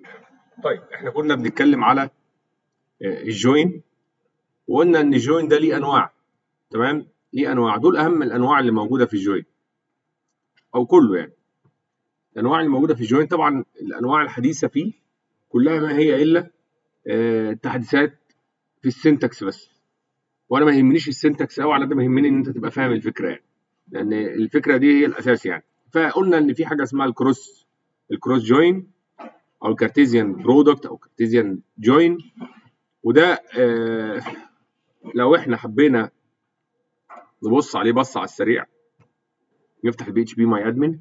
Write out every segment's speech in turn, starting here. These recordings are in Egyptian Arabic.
طيب احنا كنا بنتكلم على آه، الجوين وقلنا ان الجوين ده ليه انواع تمام ليه انواع دول اهم الانواع اللي موجوده في الجوين او كله يعني الانواع اللي موجوده في الجوين طبعا الانواع الحديثه فيه كلها ما هي الا آه، تحديثات في السنتكس بس وانا ما يهمنيش السنتكس قوي على قد ما يهمني ان انت تبقى فاهم الفكره يعني لان الفكره دي هي الاساس يعني فقلنا ان في حاجه اسمها الكروس الكروس جوين او الكارتيزيان برودكت او كارتيزيان جوين وده آه لو احنا حبينا نبص عليه بص على السريع نفتح البي اتش بي ماي ادمن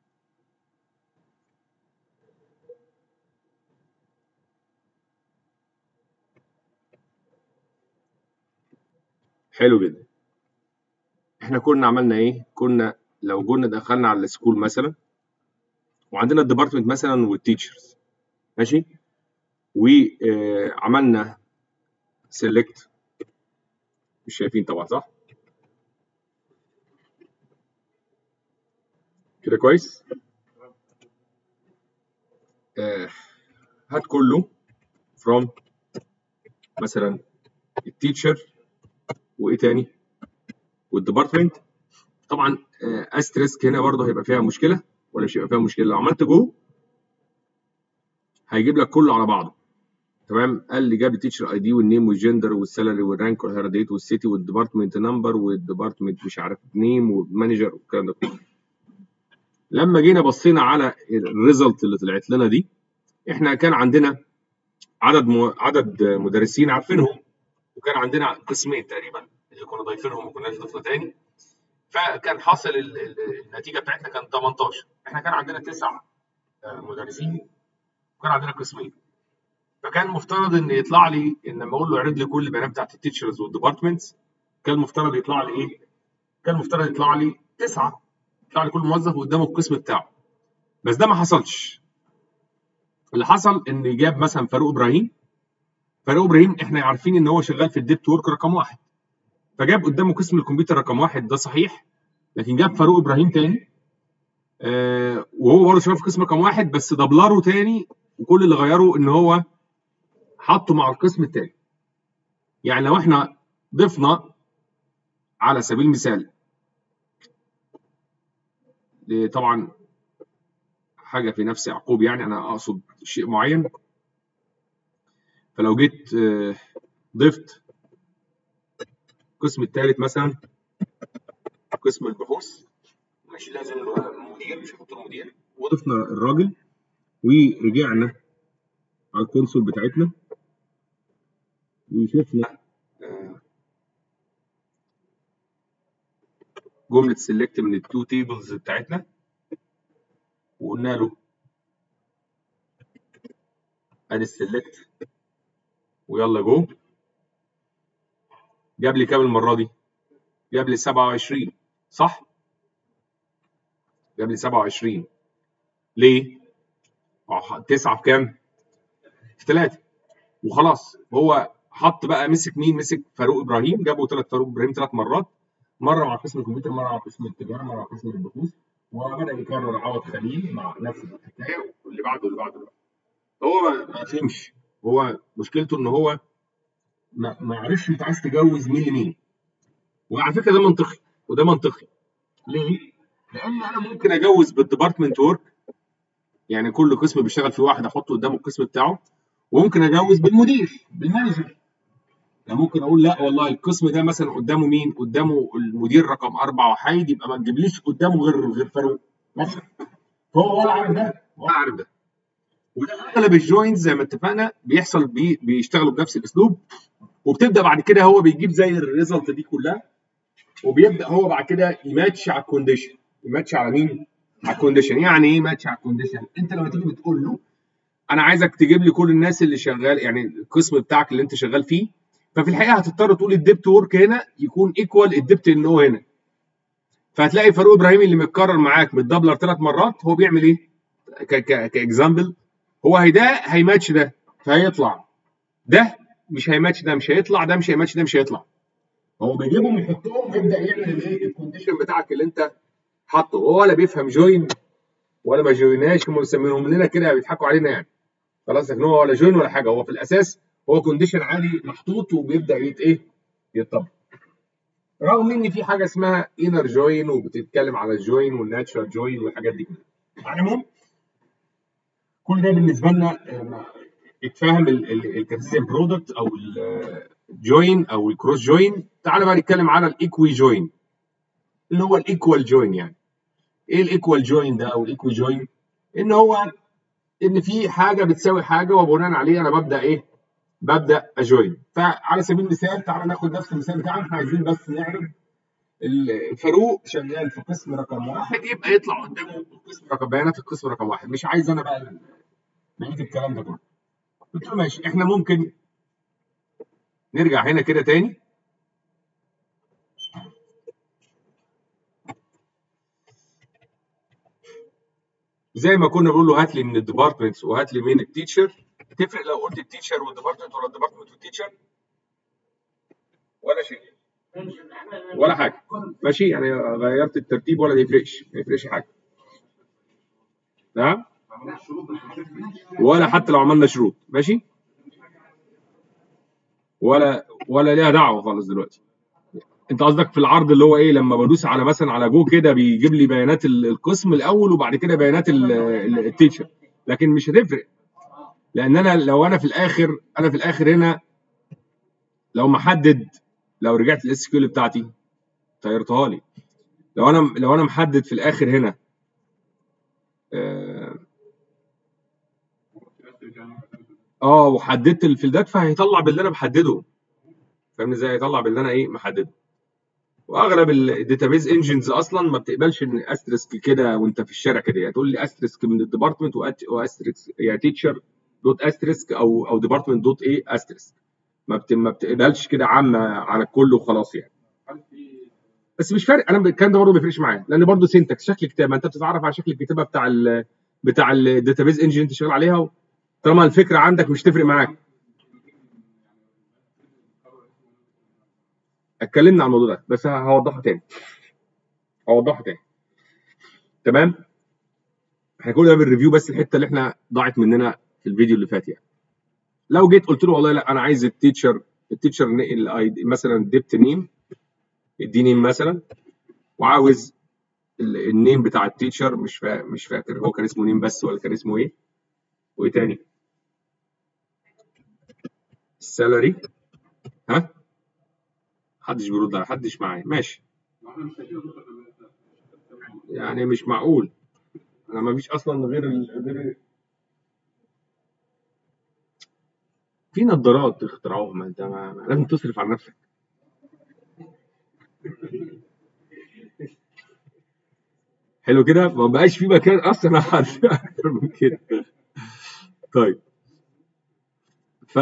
حلو جدا احنا كنا عملنا ايه كنا لو كنا دخلنا على السكول مثلا وعندنا الديبارتمنت مثلا والتيتشرز ماشي وعملنا سيلكت مش شايفين طبعا صح كده كويس آه، هات كله from مثلا التيتشر وايه تاني والديبارتمنت طبعا استريسك هنا برضه هيبقى فيها مشكله ولا مش هيبقى فيها مشكله لو عملت جو هيجيب لك كله على بعضه تمام قال لي جاب التيتشر اي دي والنيم والجندر والسالري والرانك والهيراديت والسيتي والديبارتمنت نمبر والديبارتمنت مش عارف نيم والمانجر والكلام ده كله لما جينا بصينا على الريزلت اللي طلعت لنا دي احنا كان عندنا عدد م... عدد مدرسين عارفينهم وكان عندنا قسمين تقريبا اللي كنا ضايفينهم ما كناش ضفنا تاني فكان حاصل ال- ال- النتيجه بتاعتنا كان 18 احنا كان عندنا تسع آه، مدرسين وكان عندنا قسمين فكان مفترض ان يطلع لي ان لما اقول له اعرض لي كل البيانات بتاعت التيتشرز والديبارتمنتس كان مفترض يطلع لي ايه؟ كان مفترض يطلع لي تسعه يطلع لي كل موظف قدامه القسم بتاعه بس ده ما حصلش اللي حصل ان جاب مثلا فاروق ابراهيم فاروق ابراهيم احنا عارفين ان هو شغال في الديبت ورك رقم واحد فجاب قدامه قسم الكمبيوتر رقم واحد ده صحيح لكن جاب فاروق ابراهيم تاني آه وهو برضه شغال في قسم رقم واحد بس دبلره تاني وكل اللي غيره ان هو حطه مع القسم التاني يعني لو احنا ضفنا على سبيل المثال ل- طبعا حاجه في نفس يعقوب يعني انا اقصد شيء معين فلو جيت آه، ضفت القسم الثالث مثلا قسم البحوث مش لازم مدير مش هحط له مدير وضفنا الراجل ورجعنا على الكونسول بتاعتنا وشفنا آه، جمله سيلكت من التو تيبلز بتاعتنا وقلنا له ادي السيلكت ويلا جو جاب لي كام المره دي؟ جاب لي 27 صح؟ جاب لي 27 ليه؟ 9 في كام؟ في 3 وخلاص هو حط بقى مسك مين؟ مسك فاروق ابراهيم جابوا ثلاث فاروق ابراهيم ثلاث مرات مره مع قسم الكمبيوتر مره مع قسم التجاره مره مع قسم البحوث وبدا يكرر عوض خليل مع نفس الحكايه واللي بعده واللي بعده واللي بعده. هو ما ما فهمش هو مشكلته ان هو ما ما عرفش انت عايز تجوز مين لمين وعلى فكره ده منطقي وده منطقي ليه؟ لان انا ممكن اجوز بالديبارتمنت ورك يعني كل قسم بيشتغل فيه واحد احطه قدامه القسم بتاعه وممكن اجوز بالمدير بالمانجر يعني ممكن اقول لا والله القسم ده مثلا قدامه مين؟ قدامه المدير رقم اربعه وحيد يبقى ما تجيبليش قدامه غير غير فاروق مثلا فهو ولا عارف ده ولا عارف ده وده اغلب الجوينز زي ما اتفقنا بيحصل بي بيشتغلوا بنفس الاسلوب وبتبدا بعد كده هو بيجيب زي الريزلت دي كلها وبيبدا هو بعد كده يماتش على الكونديشن يماتش على مين؟ على الكونديشن يعني ايه ماتش على الكونديشن؟ انت لما تيجي بتقول له انا عايزك تجيب لي كل الناس اللي شغال يعني القسم بتاعك اللي انت شغال فيه ففي الحقيقه هتضطر تقول الديبت ورك هنا يكون ايكوال الديبت ان هو هنا فهتلاقي فاروق ابراهيم اللي متكرر معاك متدبلر ثلاث مرات هو بيعمل ايه؟ كاكزامبل هو هي ده هيماتش ده فهيطلع ده مش هيماتش ده مش هيطلع ده مش هيماتش ده مش هيطلع هو بيجيبهم يحطهم يبدا يعمل الايه الكونديشن بتاعك اللي انت حاطه هو ولا بيفهم جوين ولا ما جويناش هم مسمينهم لنا كده بيضحكوا علينا يعني خلاص لكن هو ولا جوين ولا حاجه هو في الاساس هو كونديشن عادي محطوط وبيبدا يت ايه يتطبق رغم ان في حاجه اسمها انر جوين وبتتكلم على الجوين والناتشرال جوين والحاجات دي كلها على العموم كل ده بالنسبه لنا اتفهم الكارتيزيان برودكت او الجوين او الكروس جوين تعال بقى نتكلم على الايكوي جوين اللي هو الايكوال جوين يعني ايه الايكوال جوين ده او الايكوي جوين ان هو ان في حاجه بتساوي حاجه وبناء عليه انا ببدا ايه ببدا اجوين فعلى سبيل المثال تعالى ناخد نفس المثال بتاعنا احنا عايزين بس نعرف الفاروق شغال في قسم رقم واحد يبقى يطلع قدامه قسم رقم بيانات القسم رقم واحد مش عايز انا بقى بقيه الكلام ده كله قلت له ماشي احنا ممكن نرجع هنا كده تاني زي ما كنا بنقول له هات لي من الديبارتمنتس وهات لي من التيتشر تفرق لو قلت التيتشر والديبارتمنت ولا الديبارتمنت والتيتشر ولا شيء ولا حاجه ماشي يعني غيرت الترتيب ولا يفرقش ما يفرقش حاجه نعم ولا حتى لو عملنا شروط ماشي ولا ولا ليها دعوه خالص دلوقتي انت قصدك في العرض اللي هو ايه لما بدوس على مثلا على جو كده بيجيب لي بيانات القسم الاول وبعد كده بيانات التيتشر لكن مش هتفرق لان انا لو انا في الاخر انا في الاخر هنا لو محدد لو رجعت الاس كيو بتاعتي طيرتها لي لو انا لو انا محدد في الاخر هنا اه, آه وحددت الفيلدات فهيطلع باللي انا محدده فاهمني ازاي هيطلع باللي انا ايه محدده واغلب الداتابيز انجنز اصلا ما بتقبلش ان استرسك كده وانت في الشارع كده يعني تقول لي استرسك من الديبارتمنت واسترسك يعني تيتشر دوت استرسك او او ديبارتمنت دوت ايه استرسك ما بت... ما بتقبلش كده عامه على الكل وخلاص يعني بس مش فارق انا الكلام ده برضه ما بيفرقش معايا لان برضه سينتكس شكل كتاب ما انت بتتعرف على شكل الكتابه بتاع ال بتاع الداتابيز انجن انت شغال عليها طالما الفكره عندك مش تفرق معاك اتكلمنا عن الموضوع ده بس هوضحه تاني هوضحه تاني تمام احنا كل ده بالريفيو بس الحته اللي احنا ضاعت مننا في الفيديو اللي فات يعني لو جيت قلت له والله لا انا عايز التيتشر التيتشر مثلا ديبت نيم اديني مثلا وعاوز النيم بتاع التيتشر مش فا... مش فاكر هو كان اسمه نيم بس ولا كان اسمه ايه وايه تاني السالري ها محدش بيرد على حدش معايا ماشي يعني مش معقول انا ما فيش اصلا غير غير في نظارات اخترعوها ما انت ما ما لازم تصرف على نفسك حلو كده ما بقاش في مكان اصلا حد اكتر من كده طيب ف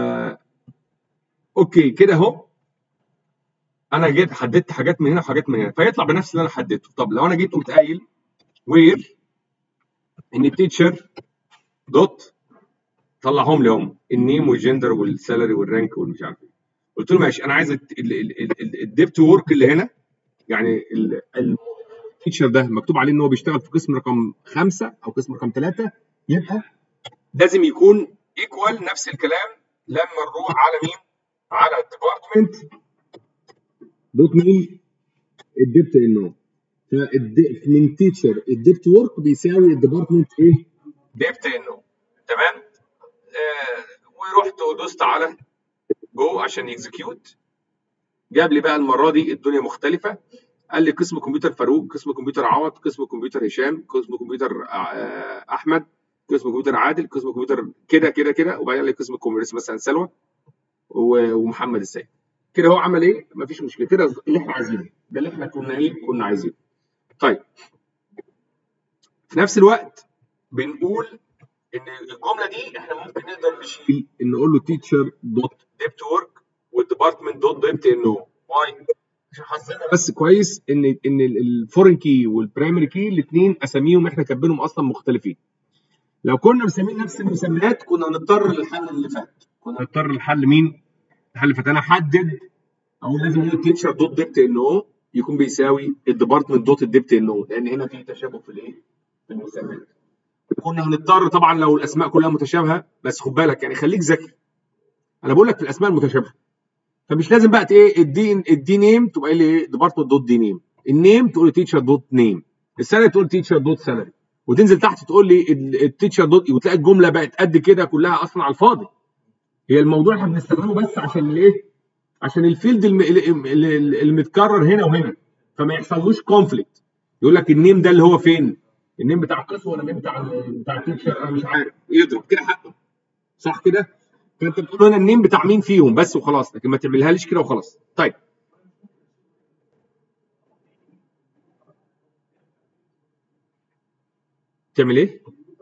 اوكي كده اهو انا جيت حددت حاجات من هنا وحاجات من هنا فيطلع بنفس اللي انا حددته طب لو انا جيت قمت قايل وير ان التيتشر دوت طلعهم لي هم النيم والجندر والسالري والرانك والمش عارف ايه قلت له ماشي انا عايز الديبت وورك اللي هنا يعني التيتشر ده مكتوب عليه ان هو بيشتغل في قسم رقم خمسه او قسم رقم ثلاثه يبقى لازم يكون ايكوال نفس الكلام لما نروح على مين؟ على الديبارتمنت دوت مين؟ الديبت انه من تيتشر الديبت وورك بيساوي الديبارتمنت ايه؟ ديبت انه تمام؟ آه ورحت ودوست على جو عشان يكزكيوت جاب لي بقى المره دي الدنيا مختلفه قال لي قسم كمبيوتر فاروق قسم كمبيوتر عوض قسم كمبيوتر هشام قسم كمبيوتر آه احمد قسم كمبيوتر عادل قسم كمبيوتر كده كده كده وبعدين قال لي قسم كوميرس مثلا سلوى ومحمد السيد كده هو عمل ايه؟ مفيش مشكله كده اللي احنا عايزينه ده اللي احنا كنا ايه؟ كنا عايزينه. طيب في نفس الوقت بنقول ان الجمله دي احنا ممكن نقدر نشيل ان نقول له تيتشر دوت ديبت ورك والديبارتمنت دوت ديبت انه واي عشان حظنا بس كويس ان ان الفورين كي والبرايمري كي الاثنين اساميهم احنا كاتبينهم اصلا مختلفين. لو كنا مسمين نفس المسميات كنا نضطر للحل اللي فات كنا نضطر لحل مين؟ الحل اللي فات انا احدد او لازم اقول التيتشر دوت ديبت ان او يكون بيساوي الديبارتمنت دوت الديبت ان او لان هنا في تشابه في الايه؟ في المسميات كنا هنضطر طبعا لو الاسماء كلها متشابهه بس خد بالك يعني خليك ذكي انا بقول لك في الاسماء المتشابهه فمش لازم بقى ايه الدي الدي نيم تبقى لي ايه ديبارتمنت دوت دي نيم النيم تقول لي تيتشر دوت نيم السالري تقول تيتشر دوت سالري وتنزل تحت تقول لي التيتشر دوت وتلاقي الجمله بقت قد كده كلها اصلا على الفاضي هي الموضوع احنا بنستخدمه بس عشان الايه عشان الفيلد المتكرر هنا وهنا فما يحصلوش كونفليكت يقول لك النيم ده اللي هو فين النيم بتاع القسم ولا النيم بتاع بتاع التيتشر انا مش عارف يضرب كده حقه صح كده فانت بتقول هنا النيم بتاع مين فيهم بس وخلاص لكن ما تعملها ليش كده وخلاص طيب تعمل ايه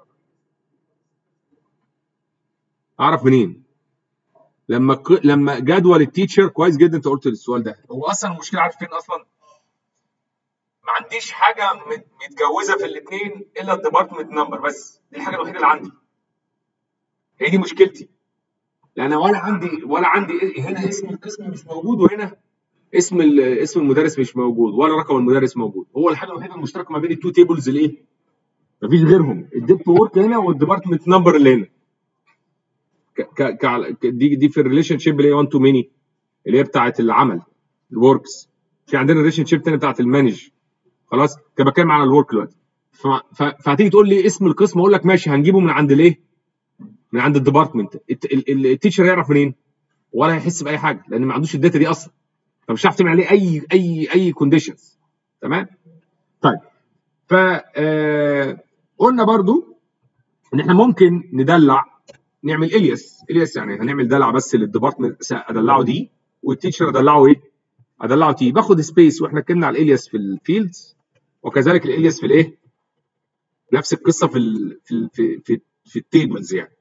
اعرف منين لما ك... لما جدول التيتشر كويس جدا انت قلت السؤال ده هو اصلا المشكله عارف فين اصلا ما عنديش حاجه متجوزه في الاثنين الا الديبارتمنت نمبر بس دي الحاجه الوحيده اللي عندي هي دي مشكلتي لان ولا عندي ولا عندي هنا اسم القسم مش موجود وهنا اسم اسم المدرس مش موجود ولا رقم المدرس موجود هو الحاجه الوحيده المشتركه ما بين التو تيبلز الايه مفيش غيرهم الديبت ورك هنا والديبارتمنت نمبر اللي هنا ك ك دي دي في الريليشن شيب اللي هي 1 تو ميني اللي هي بتاعه العمل الوركس في عندنا ريليشن شيب ثانيه بتاعه المانج خلاص كنت بتكلم على الورك دلوقتي فهتيجي تقول لي اسم القسم اقول لك ماشي هنجيبه من عند الايه؟ من عند الديبارتمنت التيتشر هيعرف منين؟ ولا هيحس باي حاجه لان ما عندوش الداتا دي اصلا فمش هتعرف تعمل عليه اي اي اي كونديشنز تمام؟ طيب ف قلنا برضو ان احنا ممكن ندلع نعمل الياس الياس يعني هنعمل دلع بس للديبارتمنت ادلعه دي والتيتشر ادلعه ايه؟ ادلعه تي باخد سبيس واحنا اتكلمنا على الالياس في الفيلدز وكذلك الالياس في الايه؟ نفس القصه في ال في ال في في, في التيبلز يعني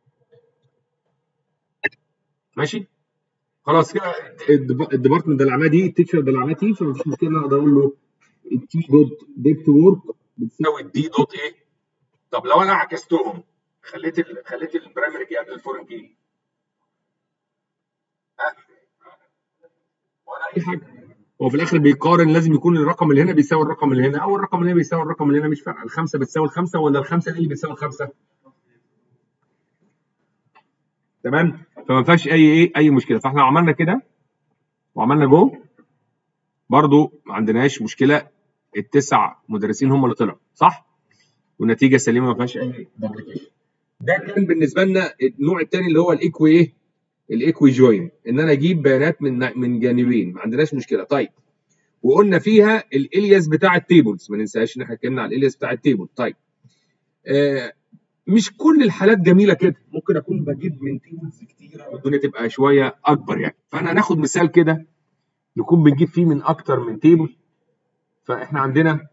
ماشي؟ خلاص كده الديبارتمنت دلعناه دي التيتشر دلعناه تي فمفيش مشكله اقدر اقول له التي دوت ديبت وورك بتساوي الدي دوت ايه؟ طب لو انا عكستهم خليت ال... خليت البرايمري كي قبل الفورن كي ها ولا اي حاجه هو في الاخر بيقارن لازم يكون الرقم اللي هنا بيساوي الرقم اللي هنا او الرقم اللي هنا بيساوي الرقم اللي هنا مش فارقه الخمسه بتساوي الخمسه ولا الخمسه اللي بتساوي الخمسه تمام فما فيهاش اي ايه اي مشكله فاحنا عملنا كده وعملنا جو برضو ما عندناش مشكله التسع مدرسين هم اللي طلعوا صح والنتيجه سليمه ما فيهاش اي دوبليكيشن ده كان بالنسبه لنا النوع الثاني اللي هو الايكوي ايه الايكوي جوين ان انا اجيب بيانات من من جانبين ما عندناش مشكله طيب وقلنا فيها الالياس بتاع التيبلز ما ننساش ان احنا اتكلمنا على الالياس بتاع التيبل طيب آه مش كل الحالات جميله كده ممكن اكون بجيب من تيبلز كتيره والدنيا تبقى شويه اكبر يعني فانا هناخد مثال كده نكون بنجيب فيه من اكتر من تيبل فاحنا عندنا